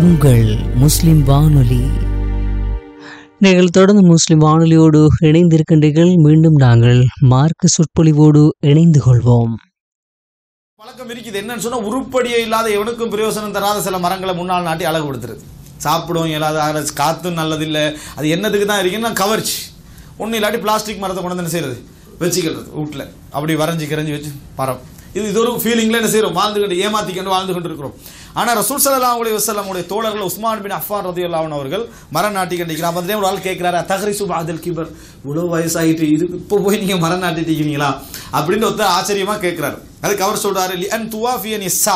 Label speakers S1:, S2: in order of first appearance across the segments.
S1: உங்கள் முஸ்லிம் வானொலி நீங்கள் தொடர்ந்து முஸ்லிம் வானொலியோடு இணைந்திருக்கின்றீர்கள் மீண்டும் நாங்கள் மார்க்க சொற்பொழிவோடு இணைந்து கொள்வோம்
S2: பழக்கம் இருக்குது என்னன்னு சொன்னா உருப்படியே இல்லாத எவனுக்கும் பிரயோசனம் தராத சில மரங்களை முன்னால் நாட்டி அழகுபடுத்துறது சாப்பிடும் இல்லாத அது காத்தும் நல்லதில்லை அது என்னதுக்கு தான் இருக்குன்னா கவர்ச்சி ஒன்றும் இல்லாட்டி பிளாஸ்டிக் மரத்தை கொண்டு வந்து என்ன செய்யறது வச்சுக்கிறது வீட்டில் அப்படி வரைஞ்சி கிரைஞ்சி வச்சு மரம் இது இது ஒரு ஃபீலிங்கில் என்ன செய்கிறோம் வாழ்ந்துக்கிட்டு ஏமாத்திக்கிட்டு வாழ்ந்து கொண்டு இருக்கிறோம் ஆனால் ரசூல் சல்லல்லாஹு அலைஹி வஸல்லம் உடைய தோழர்கள் உஸ்மான் பின் அஃபான் ரதியல்லாஹு அன்ஹு அவர்கள் மரம் நாட்டி கண்டிக்கிறார் அப்போ ஒரு ஆள் கேட்கிறாரு தஹரி சுபாதல் கிபர் இவ்வளோ வயசாகிட்டு இது இப்போ போய் நீங்கள் மரம் நாட்டிட்டீங்களா அப்படின்னு ஒருத்தர் ஆச்சரியமாக கேட்குறாரு அதுக்கு அவர் சொல்றாரு லி அன் துவாஃபியனி சா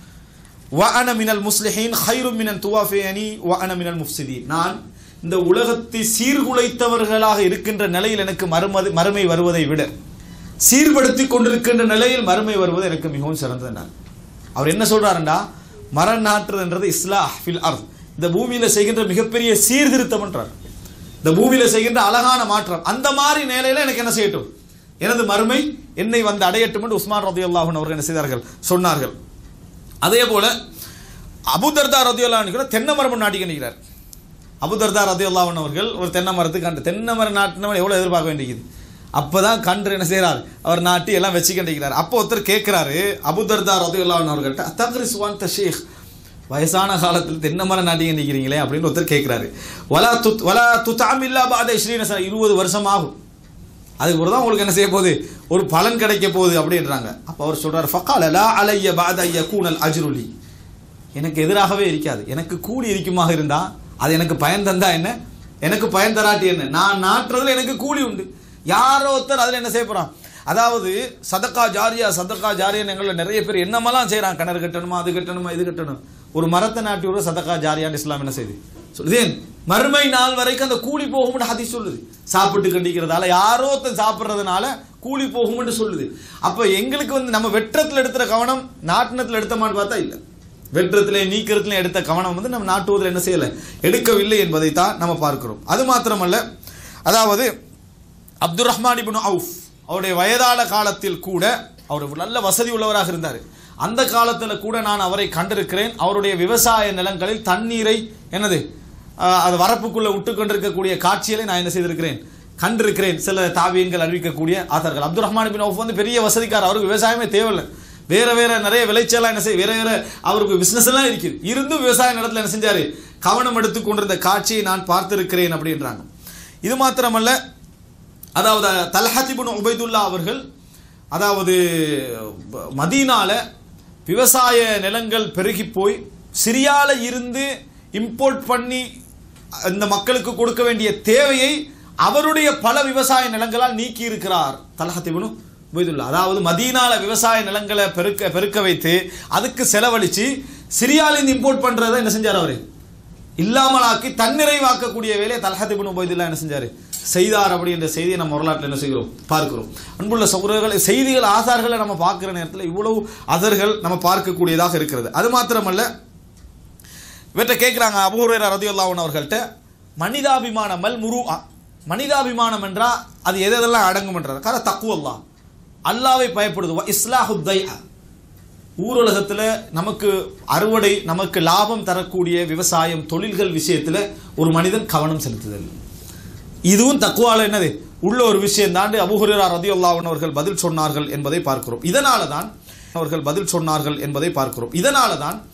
S2: வ அன மினல் முஸ்லிஹீன் ஹைரும் மினன் துவாஃபியனி வ அன மினல் முஃப்சிதீன் நான் இந்த உலகத்தை சீர்குலைத்தவர்களாக இருக்கின்ற நிலையில் எனக்கு மறுமது மறுமை வருவதை விட சீர்படுத்தி கொண்டிருக்கின்ற நிலையில் மறுமை வருவது எனக்கு மிகவும் சிறந்தது நான் அவர் என்ன சொல்றாருண்டா மரம் நாட்டுறதுன்றது இஸ்லாஹ் ஃபில் அர்த் இந்த பூமியில செய்கின்ற மிகப்பெரிய சீர்திருத்தம்ன்றார் இந்த பூமியில செய்கின்ற அழகான மாற்றம் அந்த மாதிரி நிலையில எனக்கு என்ன செய்யட்டும் எனது மறுமை என்னை வந்து அடையட்டும் என்று உஸ்மான் ரதி அல்லாஹன் அவர்கள் என்ன செய்தார்கள் சொன்னார்கள் அதே போல அபுதர்தா ரதி அல்லாஹ் தென்னை மரம் நாட்டி கண்டிக்கிறார் அபுதர்தா ரதி அல்லாஹன் அவர்கள் ஒரு தென்னை மரத்துக்கு கண்டு தென்னை மரம் நாட்டினவன் எவ்வளவு எதிர்பார்க்க வேண்டியது அப்பதான் கன்று என்ன செய்கிறார் அவர் நாட்டி எல்லாம் வச்சு கண்டிக்கிறார் அப்போ ஒருத்தர் கேட்கிறாரு அபுதர்தா ரதி அல்லாஹன் அவர்கள்ட்ட தக்ரி சுவான் ஷேக் வயசான காலத்தில் தென்னை மரம் நாட்டி கண்டிக்கிறீங்களே அப்படின்னு ஒருத்தர் கேட்கிறாரு வலா துத் வலா துத்தாமில்லா பாத ஸ்ரீன இருபது வருஷம் ஆகும் அதுக்கு பிறகு தான் உங்களுக்கு என்ன செய்ய போகுது ஒரு பலன் கிடைக்க போகுது அப்படின்றாங்க அப்போ அவர் சொல்றார் ஃபக்கால லா அலைய பாத யகூனல் அஜ்ருலி எனக்கு எதிராகவே இருக்காது எனக்கு கூலி இருக்குமாக இருந்தா அது எனக்கு பயன் தந்தா என்ன எனக்கு பயன் தராட்டி என்ன நான் நாட்டுறதுல எனக்கு கூலி உண்டு யாரோ ஒருத்தர் அதில் என்ன செய்ய போறான் அதாவது சதக்கா ஜாரியா சதக்கா ஜாரியான்னு எங்களில் நிறைய பேர் என்னமெல்லாம் செய்கிறாங்க கிணறு கட்டணுமா அது கட்டணுமா இது கட்டணும் ஒரு மரத்தை நாட்டி விட சதக்கா ஜாரியான்னு இஸ்லாம் என்ன செய்யுது சொல்லுதேன் மறுமை நாள் வரைக்கும் அந்த கூலி போகும்னு ஹதீஸ் சொல்லுது சாப்பிட்டு கண்டிக்கிறதால யாரோ ஒருத்தன் சாப்பிட்றதுனால கூலி போகும்னு சொல்லுது அப்போ எங்களுக்கு வந்து நம்ம வெற்றத்தில் எடுத்துற கவனம் நாட்டினத்தில் எடுத்தமான்னு பார்த்தா இல்லை வெற்றத்திலே நீக்கிறதுல எடுத்த கவனம் வந்து நம்ம நாட்டுவதில் என்ன செய்யலை எடுக்கவில்லை என்பதை தான் நம்ம பார்க்கிறோம் அது மாத்திரமல்ல அதாவது அப்துல் ரஹ்மான் இப்னு அவுஃப் அவருடைய வயதான காலத்தில் கூட அவர் நல்ல வசதி உள்ளவராக இருந்தார் அந்த காலத்தில் கூட நான் அவரை கண்டிருக்கிறேன் அவருடைய விவசாய நிலங்களில் தண்ணீரை என்னது ஆஹ், அது வரப்புக்குள்ள விட்டு கொண்டிருக்கக்கூடிய காட்சிகளை நான் என்ன செய்திருக்கிறேன் கண்டிருக்கிறேன் சில தாவியங்கள் அறிவிக்கக்கூடிய ஆதார்கள் அப்துல் ரஹ்மான் பின் அவுஃப் வந்து பெரிய வசதிக்காரர் அவருக்கு விவசாயமே தேவையில்லை வேற வேற நிறைய விளைச்சலாம் என்ன செய்ய வேற வேற அவருக்கு பிசினஸ் எல்லாம் இருக்குது இருந்தும் விவசாய நிலத்தில் என்ன செஞ்சாரு கவனம் எடுத்துக் கொண்டிருந்த காட்சியை நான் பார்த்திருக்கிறேன் அப்படின்றாங்க இது மாத்திரமல்ல அதாவது தல்ஹத்திபுன் உபைதுல்லா அவர்கள் அதாவது மதீனால விவசாய நிலங்கள் பெருகி போய் சிரியால இருந்து இம்போர்ட் பண்ணி இந்த மக்களுக்கு கொடுக்க வேண்டிய தேவையை அவருடைய பல விவசாய நிலங்களால் நீக்கி இருக்கிறார் தல்ஹத்திபுன் உபைதுல்லா அதாவது மதீனால விவசாய நிலங்களை பெருக்க பெருக்க வைத்து அதுக்கு செலவழிச்சு சிரியாலிருந்து இம்போர்ட் பண்றதை என்ன செஞ்சார் அவரு இல்லாமலாக்கி தன்னிறைவாக்கக்கூடிய வேலையை தல்ஹத்திபின் உபைதுல்லா என்ன செஞ்சாரு செய்தார் அப்படின்ற செய்தியை நம்ம வரலாற்றில் என்ன செய்கிறோம் பார்க்கிறோம் அன்புள்ள சகோதரர்களை செய்திகள் ஆசார்களை நம்ம பார்க்கிற நேரத்தில் இவ்வளவு அதர்கள் நம்ம பார்க்கக்கூடியதாக இருக்கிறது அது மாத்திரமல்ல இவற்றை கேட்குறாங்க அபூர்வேரா ரதியுல்லாஹன் அவர்கள்ட்ட மனிதாபிமானம் மல் முரு மனிதாபிமானம் என்றா அது எது எதெல்லாம் அடங்கும்ன்றது கார தக்குவல்லா அல்லாவை பயப்படுது இஸ்லாஹு தைஅ ஊரலகத்தில் நமக்கு அறுவடை நமக்கு லாபம் தரக்கூடிய விவசாயம் தொழில்கள் விஷயத்தில் ஒரு மனிதன் கவனம் செலுத்துதல் இதுவும் தக்குவால என்னது உள்ள ஒரு விஷயம் தாண்டி அபுஹுரா ரதியுல்லாஹன் அவர்கள் பதில் சொன்னார்கள் என்பதை பார்க்கிறோம் இதனால தான் அவர்கள் பதில் சொன்னார்கள் என்பதை பார்க்கிறோம் இதனால தான்